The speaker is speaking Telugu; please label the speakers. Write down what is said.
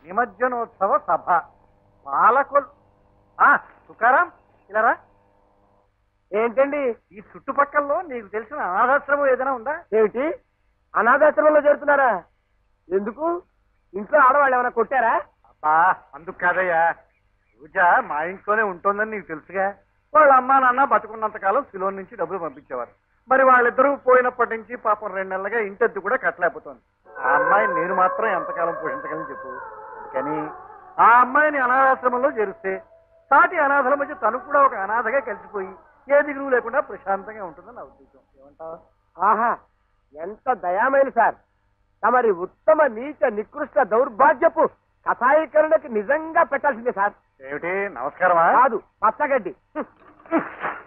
Speaker 1: నిమజ్జనోత్సవ సభ పాలకొల్ ఆ, తుకారాం ఇలా రా
Speaker 2: ఏంటండి
Speaker 1: ఈ చుట్టుపక్కల్లో నీకు తెలిసిన అనాథాశ్రమం ఏదైనా ఉందా
Speaker 2: ఏమిటి అనాథాశ్రమంలో చేరుతున్నారా ఎందుకు ఇంట్లో ఆడవాళ్ళు ఏమైనా కొట్టారా
Speaker 1: అబ్బా అందుకు కాదయ్యా పూజ మా ఇంట్లోనే ఉంటుందని నీకు తెలుసుగా వాళ్ళ అమ్మా నాన్న బతుకున్నంత కాలం సిలోన్ నుంచి డబ్బులు పంపించేవారు మరి వాళ్ళిద్దరూ పోయినప్పటి నుంచి పాపం రెండు నెలలుగా ఇంటద్దు కూడా కట్టలేకపోతుంది ఆ అమ్మాయిని నేను మాత్రం ఎంతకాలం పోషించగలను చెప్పు కానీ ఆ అమ్మాయిని అనాథాశ్రమంలో చేరిస్తే సాటి అనాథల మధ్య తను కూడా ఒక అనాథగా కలిసిపోయి ఏ దిగులు లేకుండా ప్రశాంతంగా ఉంటుందని నా ఉద్దేశం ఏమంటావు
Speaker 2: ఆహా ఎంత దయామేలు సార్ తమరి ఉత్తమ నీచ నికృష్ట దౌర్భాగ్యపు కథాయీకరణకి నిజంగా పెట్టాల్సిందే సార్
Speaker 1: ఏమిటి నమస్కారమా
Speaker 2: కాదు పచ్చగడ్డి